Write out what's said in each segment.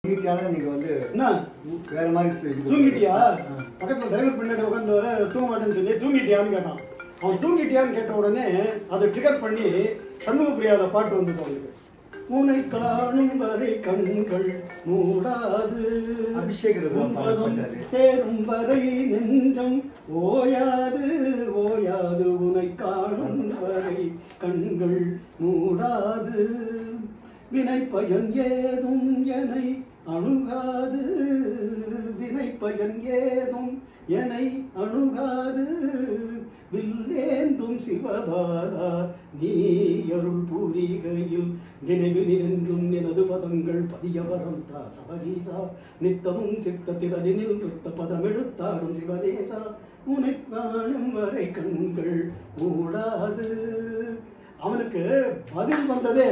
தூங்கிட்டாலும் நீங்க வந்து என்ன வேற மாதிரி இது பண்ணுவீங்க. தூங்கிட்டியா ஆ. பக்கத்துல டிரைவர் பின்னாடி உட்காந்து வர தூங்க மாட்டேன்னு சொல்லி தூங்கிட்டியான்னு கேட்டான் அவன் தூங்கிட்டியான்னு கேட்ட உடனே அதை ட்ரிகர் பண்ணி சண்முக பிரியாத பாட்டு வந்தது அவனுக்கு உன்னை காணும் வரை கண்கள் மூடாது அபிஷேகர் தான் பாட்டு உன்பதம் பாட்டாரு. சேரும் வரை நெஞ்சம் ஓயாது ஓயாது உன்னை காணும் வரை கண்கள் மூடாது வினை பயன் ஏதும் எனை அணுகாது வினை பயன் ஏதும் எனை அணுகாது வில்லேந்தும் சிவபாலா நீ அருள் புரிகையில் நினைவு நின்றும் எனது பதங்கள் பதியவரம் தா சபரீசா நித்தமும் சித்தத்திடலினில் நிறுத்த பதம் எடுத்தாடும் சிவதேசா உனை காணும் வரை கண்கள் மூடாது அவனுக்கு பதில் வந்ததே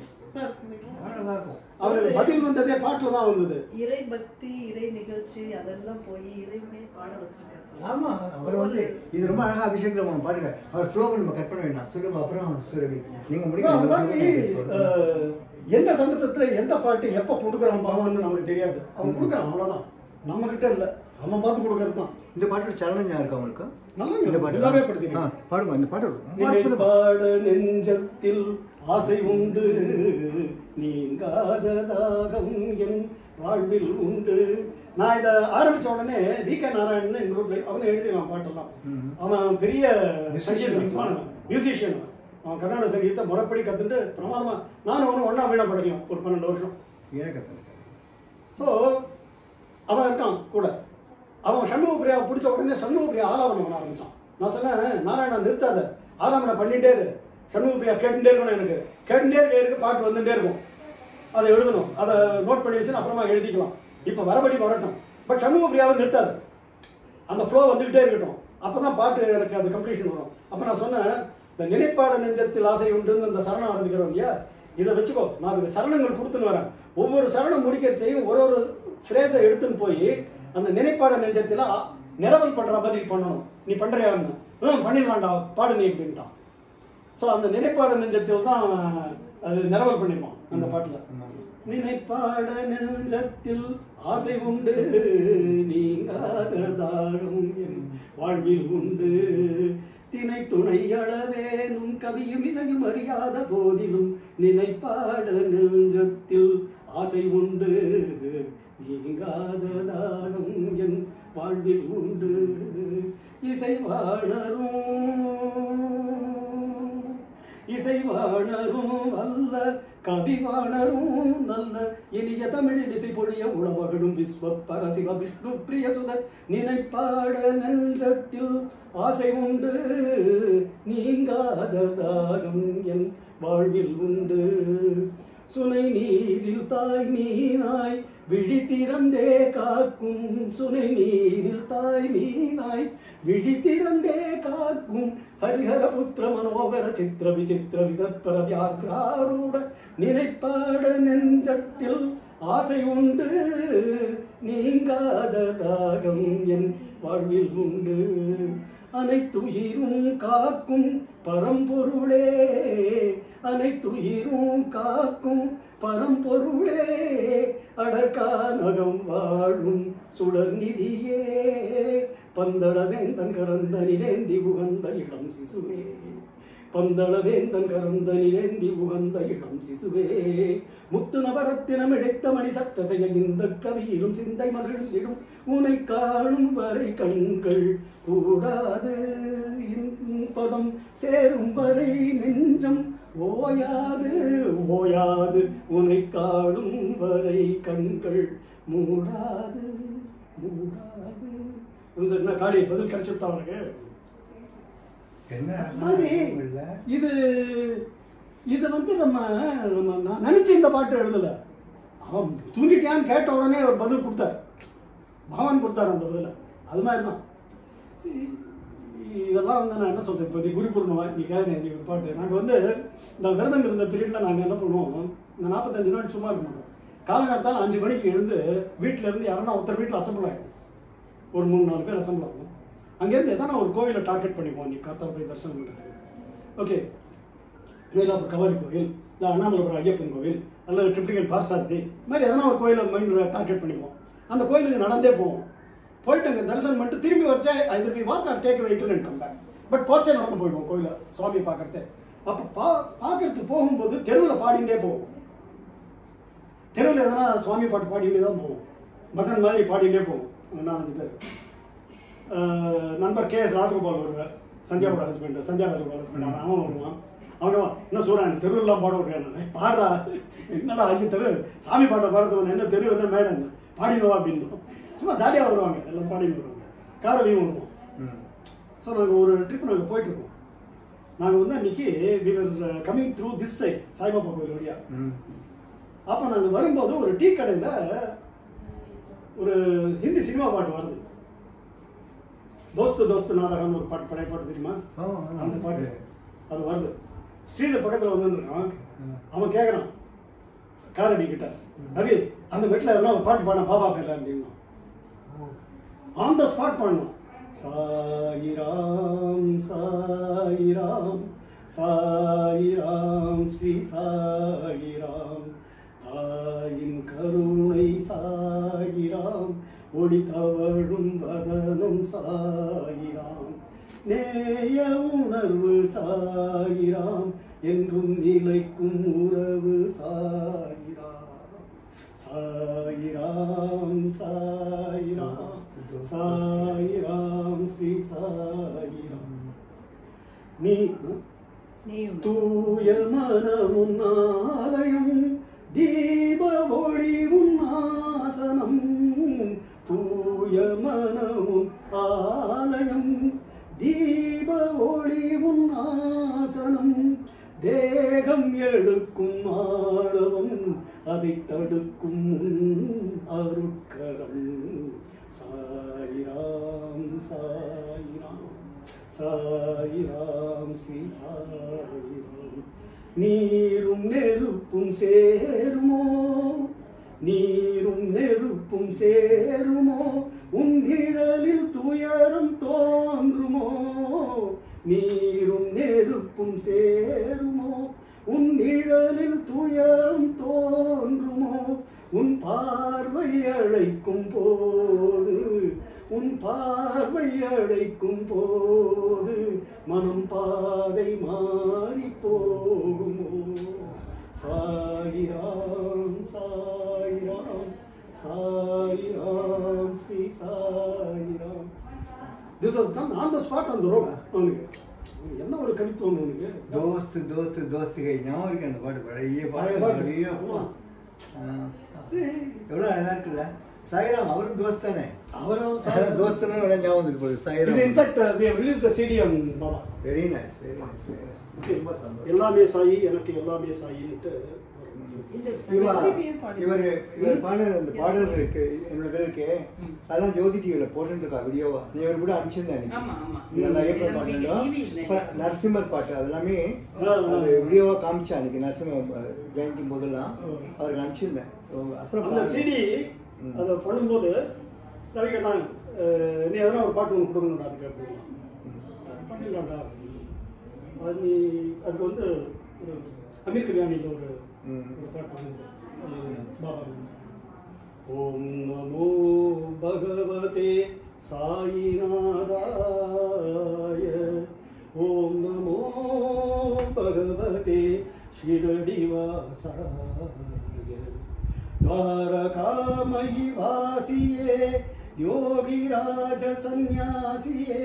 நல்லா இருக்கும் அவனுக்கு பதில் வந்ததே பாட்டுல தான் வந்தது இறை பக்தி இறை நிகழ்ச்சி அதெல்லாம் போய் இறைவனே பாட வச்சிருக்காரு ஆமா அவர் வந்து இது ரொம்ப அழகா அபிஷேகம் அவங்க பாடுங்க அவர் ஃப்ளோ நம்ம கட் பண்ண வேண்டாம் சொல்லுங்க அப்புறம் சுரவி நீங்க அது மாதிரி முடிக்க அஹ், எந்த சந்தர்ப்பத்துல எந்த பாட்டு எப்ப கொடுக்குறான் பகவான் நமக்கு தெரியாது அவன் கொடுக்குறான் அவ்வளவுதான் நம்ம கிட்ட இல்ல அவன் பார்த்து கொடுக்கறது தான் இந்த பாட்டோட சரணம் ஞாபகம் இருக்கா உங்களுக்கு நல்லா இந்த ஞாபகம், பாட்டு எல்லாமே படுத்தீங்க. ஆ, பாடுங்க இந்த பாட்டு ரொம்ப நினை அற்புதமா- பாட நெஞ்சத்தில் ஆசை உண்டு நீங்காத தாகம் என் வாழ்வில் உண்டு நான் இதை ஆரம்பிச்ச உடனே வி கே நாராயணன் எங்க குரூப்ல அவன் எழுதிடுவான் பாட்டெல்லாம் ம். அவன் பெரிய Musician. சங்கீத மியூசிஷியன் அவன் கர்நாடக சங்கீதத்தை முறைப்படி கத்துட்டு பிரமாதமா நானும் அவனும் ஒண்ணா வீணா படிக்கலாம் ஒரு பன்னெண்டு வருஷம் இழக்கத்தில் ஸோ அவன் இருக்கான் கூட அவன் சண்முக பிரியா பிடிச்ச உடனே சண்முக பிரியா ஆலாபனம் பண்ண ஆரம்பிச்சான் நான் சொன்னேன் நாராயணா நிறுத்தாத ஆலாபனம் பண்ணிட்டே இரு சண்முக பிரியா கேட்டுட்டே இருக்கணும் எனக்கு கேட்டுட்டே இருக்க இருக்க பாட்டு வந்துட்டே இருக்கும் அதை எழுதணும் அதை நோட் பண்ணி வச்சு அப்புறமா எழுதிக்கலாம் இப்போ வரபடி வரட்டும் பட் சண்முக பிரியாவை நிறுத்தாது அந்த ஃப்ளோ வந்துகிட்டே இருக்கட்டும் அப்பதான் பாட்டு எனக்கு அது கம்ப்ளீஷன் வரும் அப்ப நான் சொன்னேன் இந்த நினைப்பாட நெஞ்சத்தில் ஆசை உண்டுன்னு இந்த சரணம் ஆரம்பிக்கிறோம் இல்லையா இதை வச்சுக்கோ நான் அதுக்கு சரணங்கள் கொடுத்துன்னு வரேன் ஒவ்வொரு சரணம் முடிக்கிறதையும் ஒரு ஒரு ஃப்ரேஸை எடுத்துன்னு போய் அந்த நினைப்பாட நெஞ்சத்தில் ஆ- நிரவல் பண்ற மாதிரி பண்ணணும் நீ பண்றியான்னு ம் பண்ணிடலாம்டா பாடு நீ அப்படின்ட்டான் ஸோ அந்த நினைப்பாட நெஞ்சத்தில் தான் அது நிரவல் பண்ணிடுவான் அந்த பாட்டுல நினைப்பாட நெஞ்சத்தில் ஆசை உண்டு நீங்காத தாகம் என் வாழ்வில் உண்டு தினை துணை அளவேனும் கவியும் இசையும் அறியாத போதிலும் நினைப்பாட நெஞ்சத்தில் ஆசை உண்டு நீங்காத தாகம் என் வாழ்வில் உண்டு இசை வாழரும் இசைவாணரும் அல்ல கவிவாணரும் நல்ல இனிய தமிழில் இசை பொழிய உளவகடும் விஸ்வ பரசிவ விஷ்ணு பிரிய சுத நினைப்பாட நெஞ்சத்தில் ஆசை உண்டு நீங்காத தாகம் என் வாழ்வில் உண்டு சுனை நீரில் தாய் மீனாய் விழி திறந்தே காக்கும் சுனை நீரில் தாய் மீனாய் விழி திறந்தே காக்கும் ஹரிஹர புத்திர மனோகர சித்திர விசித்திர விதத்பர வியாக்ராரூட நினைப்பாட நெஞ்சத்தில் ஆசை உண்டு நீங்காத தாகம் என் வாழ்வில் உண்டு அனைத்துயிரும் காக்கும் பரம்பொருளே அனைத்துயிரும் காக்கும் பரம்பொருளே அடற்கானகம் வாழும் சுடர் நிதியே பந்தளவேந்தன் கரந்த நிலேந்தி உகந்த இளம் சிசுவே பந்தளவேந்தன் கரந்த நிலேந்தி உகந்த இளம் சிசுவே முத்து நவரத்தினம் இழைத்த மணி சட்ட செய்ய இந்த கவியிலும் சிந்தை மகிழ்ந்திடும் உனை காணும் வரை கண்கள் கூடாது பதம் சேரும் வரை நெஞ்சம் ஓயாது ஓயாது உனை காணும் வரை கண்கள் மூடாது மூடாது என்ன காளி பதில் கிடைச்சிருத்தா அவனுக்கு என்ன அது இல்ல இது இது வந்து நம்ம நம்ம நான் நினைச்சு இந்த பாட்டு எழுதல அவன் தூங்கிட்டியான்னு கேட்ட உடனே ஒரு பதில் கொடுத்தார் பகவான் கொடுத்தார் அந்த பதில அது மாதிரி தான் சரி இதெல்லாம் வந்து நான் என்ன சொல்றேன் இப்போ நீ குறி பூர்ணமா நீ கேட்குறேன் நீ ஒரு பாட்டு நாங்கள் வந்து இந்த விரதம் இருந்த பீரியட்ல நாங்கள் என்ன பண்ணுவோம் இந்த நாற்பத்தஞ்சு நாள் சும்மா இருக்க மாட்டோம் காலங்காலத்தால் அஞ்சு மணிக்கு எழுந்து வீட்டில இருந்து யாரன்னா ஒருத்தர் வீட்டில் அசம்பிள் ஆகிடும் ஒரு மூணு நாலு பேர் அசம்பிள் ஆகும் அங்கேருந்து எதனா ஒரு கோவிலை டார்கெட் பண்ணிப்போம் நீ கார்த்தால போய் தரிசனம் பண்ணுறதுக்கு ஓகே மயிலாப்பூர் கவாரி கோவில் இல்லை அண்ணாமலைபுரம் ஐயப்பன் கோவில் அல்லது ட்ரிப்ளிகன் பார்சாரதி இது மாதிரி எதனா ஒரு கோயிலை மைண்டில் டார்கெட் பண்ணிப்போம் அந்த கோயிலுக்கு நடந்தே போவோம் போயிட்டு அங்கே தரிசனம் பண்ணிட்டு திரும்பி வச்சா either be walk or take vehicle and come back but போச்சே நடந்து போயிடுவோம் கோயிலை சுவாமி பார்க்கறது அப்போ பா பார்க்கறதுக்கு போகும்போது தெருவில் பாடிண்டே போவோம் தெருவில் எதனா சுவாமி பாட்டு பாடிட்டே தான் போவோம் பஜன் மாதிரி பாடிட்டே போவோம் நாலஞ்சு பேர் அஹ் நண்பர் கே எஸ் ராஜகோபால் வருவார் சந்தியாவோட ஹஸ்பண்ட் சந்தியா ராஜகோபால் ஹஸ்பண்ட் அவன் அவன் வருவான் அவன் என்ன சொல்றான் தெருவெல்லாம் பாட விடுறேன் பாடுறா என்னடா ஆச்சு தெரு சாமி பாட்டை பாடுறவன் என்ன தெரு என்ன மேடம் என்ன பாடிடுவா அப்படின்னு சும்மா ஜாலியாக வருவாங்க எல்லாம் பாடிட்டு வருவாங்க காரவியும் வருவோம் ம். ஸோ நாங்கள் ஒரு ட்ரிப் நாங்கள் போயிட்டு இருக்கோம் நாங்கள் வந்து அன்னைக்கு we were coming through this side Saibaba கோயில் வழியா ம். அப்போ நாங்கள் வரும்போது ஒரு டீ கடையில் ஒரு ஹிந்தி சினிமா பாட்டு வருது தோஸ்து தோஸ்து நாடகம்னு ஒரு பாட்டு பழைய பாட்டு தெரியுமா ஆ, ஆ, அந்த பாட்டு சரி. அது வருது ஸ்ரீதர் பக்கத்தில் வந்துருக்கான் ம். அவன் கேட்குறான் காரடி கிட்ட ரவி அந்த வீட்டில் எதனா ஒரு பாட்டு பாடின பாபா பேர்ல அப்படின்னா ஆன் த ஸ்பாட் பாடணும் சாயிராம் சாயிராம் சாயிராம் ஸ்ரீ சாயிராம் தாயின் கருணை சாயிராம் ஒளி தவழும் வதனம் சாயிராம் நேய உணர்வு சாயிராம் என்றும் நிலைக்கும் உறவு சாயிராம் சாயிராம் சாயிராம் சாயிராம் ஸ்ரீ சாயிராம் நீ நீயும் தூய மனமும் ஆலயம் தீப ஒளி ஆசனம் தூய மனமும் ஆலயம் தீப ஒளி ஆசனம் தேகம் எடுக்கும் ஆழவம் அதை தடுக்கும் உன் அருட்கரம் சாயிராம் சாயிராம் சாயிராம் ஸ்ரீ சாயிராம் நீரும் நெருப்பும் சேருமோ நீரும் நெருப்பும் சேருமோ உன் நிழலில் துயரம் தோன்றுமோ நீரும் நெருப்பும் சேருமோ உன் நிழலில் துயரம் தோன்றுமோ உன் பார்வை அழைக்கும் போது உன் பார்வை அழைக்கும் போது மனம் பாதை மாறி போகுமோ Sairam Sairam Sairam Sri Sairam this was done on the spot on the road அவனுக்கு என்ன ஒரு கவித்துவம் அவனுக்கு தோஸ்து தோஸ்து தோஸ்துகை ஞாபகம் இருக்கு அந்த பாட்டு பழைய பழைய பாட்டு பாட்டு. நிறைய ஆமா. எவ்வளவு அழகா இருக்குல்ல சாய்ராம் அவரும் தோஸ்த் தானே அவர் அவர் சாய்- தோஸ்துன்னு விட ஞாபகம் இருக்கு போகுது இது Sairam in fact we have release the CD on Baba very nice very nice Okay. ரொம்ப சந்தோஷம் எல்லாமே சாயி எனக்கு எல்லாமே சாயின்ட்டு இந்த இவா- SPB பாடி- இவர் இவர் பாடின அந்த பாடல்கள் இருக்கு என்னோட இருக்கு ம். அதெல்லாம் ஜோதி டிவியில போட்டுருக்கா வீடியோவா நீ இவர் கூட அனுப்பிச்சிருந்தேன் அன்னைக்கு. ஆமா, ஆமா. நல்லா ஏப்ரல் இதெல்லாம் பாட்டு TV இல்ல. இப்ப நரசிம்மர் பாட்டு அதெல்லாமே ஆ, ஆ. அது வீடியோவா காமிச்சா அன்னைக்கு நரசிம்ம அஹ், ஜெயந்தி போதெல்லாம் ஓ. அவருக்கு அனுப்பிச்சிருந்தேன் ஓ, அப்புறம் அந்த பாருங்க. சிடி ம். அதை பண்ணும்போது ரவி கேட்டாங்க "அஹ், நீ எதனா ஒரு பாட்டு ஒன்று கொடுக்கணும்டா அதுக்கு அப்படின்னா ம். பண்ணிடலாம்டா அது நீ அதுக்கு வந்து ஒரு அமீர் கல்யாணியில் ஒரு ம். ஒரு பாட்டு பண்ணுங்க அது பாபா ஓம் நமோ பகவதே சாயிநாதாய ஓம் நமோ பகவதே ஷிரடிவாசாய द्वारकामयि वासिये योगिराज सन्न्यासिये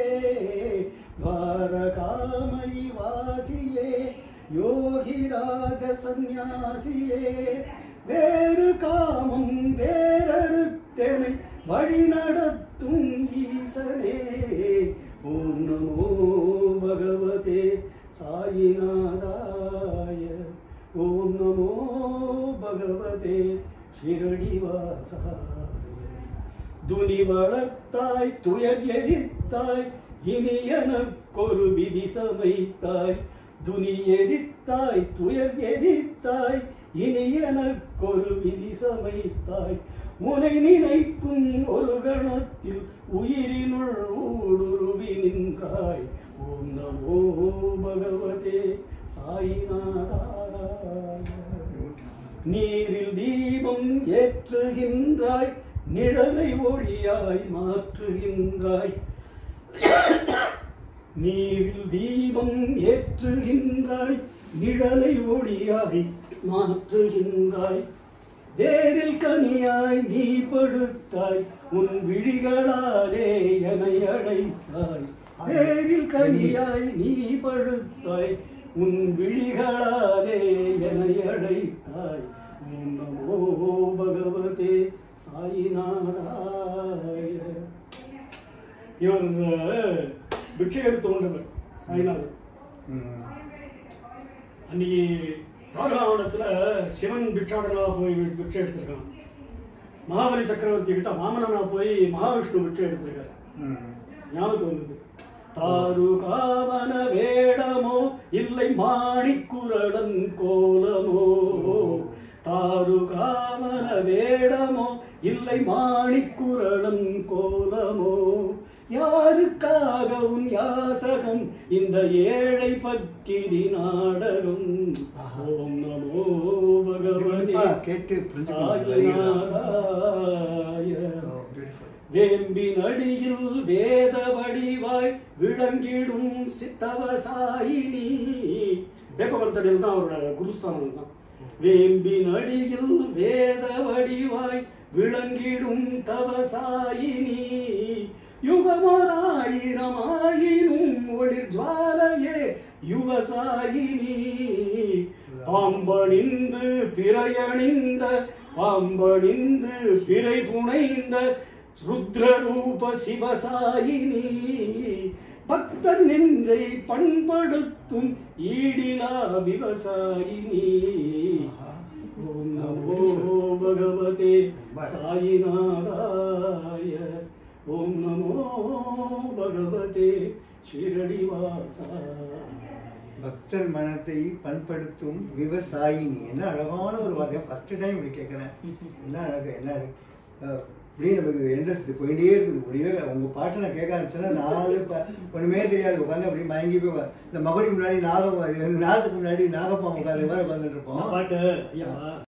द्वारकामयि वासिये योगिराज सन्न्यासिये வேறு காமம் வேறறுத்தனை வழி நடத்தும் ஈசனே ஓம் நமோ பகவதே சாயிநாதாய ஓம் நமோ பகவதே ஷிரடிவாசாய துனி வளர்த்தாய் துயர் எரித்தாய் இனி எனக்கொரு விதி சமைத்தாய் துனி எரித்தாய் துயர் எரித்தாய் இனி எனக்கொரு விதி சமைத்தாய் முனை நினைக்கும் ஒரு கணத்தில் உயிரினுள் ஊடுருவி நின்றாய் ஓம் நமோ பகவதே சாய்நாதாய நீரில் தீபம் ஏற்றுகின்றாய் நிழலை ஒளியாய் மாற்றுகின்றாய் நீரில் தீபம் ஏற்றுகின்றாய் நிழலை ஒளியாய் மாற்றுகின்றாய் தேரில் கனியாய் நீ படுத்தாய் உன் விழிகளாலே என்னை அழைத்தாய் தேரில் கனியாய் நீ படுத்தாய் உன் விழிகளாலே என்னை அழைத்தாய் ஓம் நமோ பகவதே சாயிநாதாய இவர் அஹ், பிட்சை எடுத்து கொண்டவர் சாய்நாதர் ம். அன்னைக்கு தாரகாவனத்துல சிவன் பிட்சாடனா போய் பிட்சை எடுத்திருக்கான் மகாபலி சக்கரவர்த்தி கிட்ட வாமனனா போய் மகாவிஷ்ணு பிட்சை எடுத்திருக்காரு ம். ஞாபகத்துக்கு வந்தது தாரு காவன வேடமோ இல்லை மாணிக்குரடன் கோலமோ தாரு காவன வேடமோ இல்லை மாணிக்குரடன் கோலமோ யாருக்காக உன் யாசகம் இந்த ஏழை பக்கிரி நாடகம் ஓம் நமோ இது பகவதே கண்டிப்பா கேட்டு புரிஞ்சுக்கணும் இந்த வரிகள்லாம். சாயிநாதாய Oh, beautiful. வேம்பின் அடியில் வேத வடிவாய் விளங்கிடும் சித்தவசாயினி வேப்பமரத்தடியில் தான் அவரோட குருஸ்தானம் தான் வேம்பின் அடியில் வேத வடிவாய் விளங்கிடும் தவசாயினி யுகமோராயிரம் ஆயினும் ஒளிர் ஜுவாலையே யுவசாயினி பாம்பணிந்து பிறையணிந்த பாம்பணிந்து பிறை புனைந்த ருத்ரரூப சிவசாயினி பக்தர் நெஞ்சை பண்படுத்தும் ஈடிலா விவசாயினி ஓம் நமோ பகவதே சாயிநாதாய ஓம் நமோ பகவதே ஷிரடிவாசாய பக்தர் மனத்தை பண்படுத்தும் விவசாயினி என்ன அழகான ஒரு வார்த்தை ஃபர்ஸ்ட் டைம் இப்படி கேட்குறேன் என்ன அழகு என்ன அழகு. அஹ், இப்படியே நமக்கு இன்ட்ரெஸ்ட் போயிட்டே இருக்குது இப்படியே உங்க பாட்டை நான் கேட்க ஆரம்பிச்சேன்னா நாலு ப- ஒண்ணுமே தெரியாது உட்காந்து அப்படியே மயங்கி போய் உக்கா- இந்த மகுடி முன்னாடி நாகம் நாகத்துக்கு முன்னாடி நாகப்பாம்பு உட்காந்து மாதிரி உட்காந்துட்டு இருப்போம் பாட்டு ஐயா